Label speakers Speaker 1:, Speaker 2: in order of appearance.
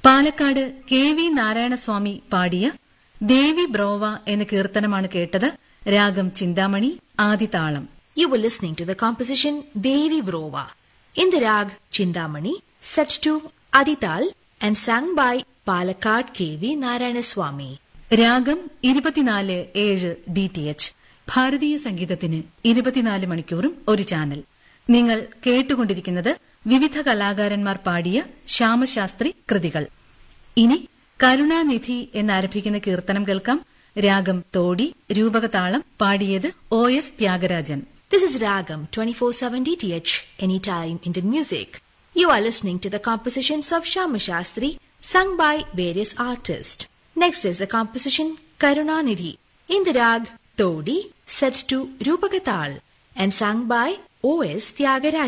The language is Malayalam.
Speaker 1: പാലക്കാട് കെ വി നാരായണസ്വാമി പാടിയ ദേവി ബ്രോവ എന്ന കീർത്തനമാണ് കേട്ടത് രാഗം Chintamani ആദിതാളം
Speaker 2: You were listening to the composition Devi Brova in the rag Chindamani, set to Adital and sung by Palakkad K.V. Narayanaswamy.
Speaker 1: രാഗം ഇരുപത്തിനാല് ഏഴ് ഡി ടി എച്ച് ഭാരതീയ സംഗീതത്തിന് ഇരുപത്തിനാല് മണിക്കൂറും ഒരു ചാനൽ നിങ്ങൾ കേട്ടുകൊണ്ടിരിക്കുന്നത് വിവിധ കലാകാരന്മാർ പാടിയ ശ്യാമശാസ്ത്രി കൃതികൾ ഇനി കരുണാനിധി എന്നാരംഭിക്കുന്ന കീർത്തനം കേൾക്കാം രാഗം തോടി രൂപകതാളം പാടിയത് O S Thyagarajan
Speaker 2: This is Ragam 24/7 DTH anytime Indian music. You are listening to the compositions of Shama Shastri sung by various artists. Next is the composition Karunanidhi in the rag Todi set to Rupagatal and sung by O.S. Tyagarajan.